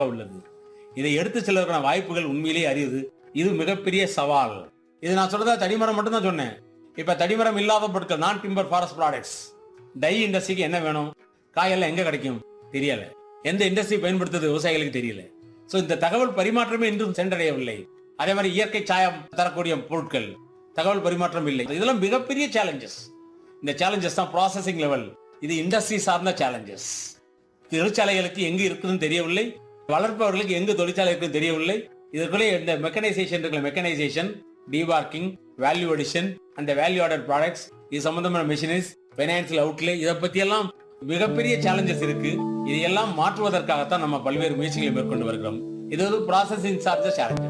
உள்ளது இதை எடுத்து செல்வதற்கான வாய்ப்புகள் உண்மையிலேயே அறியுது இது மிகப்பெரிய சவால் இது நான் சொல்றதா தடிமரம் மட்டும் தான் சொன்னேன் இப்ப தடிமரம் இல்லாத பொருட்கள் நான் டிம்பர் ஃபாரஸ்ட் ப்ராடக்ட்ஸ் டை இண்டஸ்ட்ரிக்கு என்ன வேணும் காயெல்லாம் எங்க கிடைக்கும் தெரியல எந்த இண்டஸ்ட்ரி பயன்படுத்துறது விவசாயிகளுக்கு தெரியல சோ இந்த தகவல் பரிமாற்றமே இன்றும் சென்றடையவில்லை அதே மாதிரி இயற்கை சாயம் தரக்கூடிய பொருட்கள் தகவல் பரிமாற்றம் இல்லை இதெல்லாம் மிகப்பெரிய சேலஞ்சஸ் இந்த சேலஞ்சஸ் தான் ப்ராசஸிங் லெவல் இது இண்டஸ்ட்ரி சார்ந்த சேலஞ்சஸ் தொழிற்சாலைகளுக்கு எங்கு இருக்குதுன்னு தெரியவில்லை வளர்ப்பவர்களுக்கு எங்கு தொழிற்சாலை இருக்குன்னு தெரியவில்லை இதற்குள்ளே இந்த மெக்கனைசேஷன் இருக்கிற மெக்கனைசேஷன் டிபார்க்கிங் வேல்யூ அடிஷன் அந்த வேல்யூ ஆர்டர் ப்ராடக்ட்ஸ் இது சம்பந்தமான மெஷினரிஸ் பைனான்சியல் அவுட்லே இதை பத்தி எல்லாம் மிகப்பெரிய சேலஞ்சஸ் இருக்கு இதையெல்லாம் மாற்றுவதற்காகத்தான் நம்ம பல்வேறு முயற்சிகளை மேற்கொண்டு வருகிறோம் இது ஒரு ப்ராசஸிங் சார்ந்த சேலஞ்சஸ்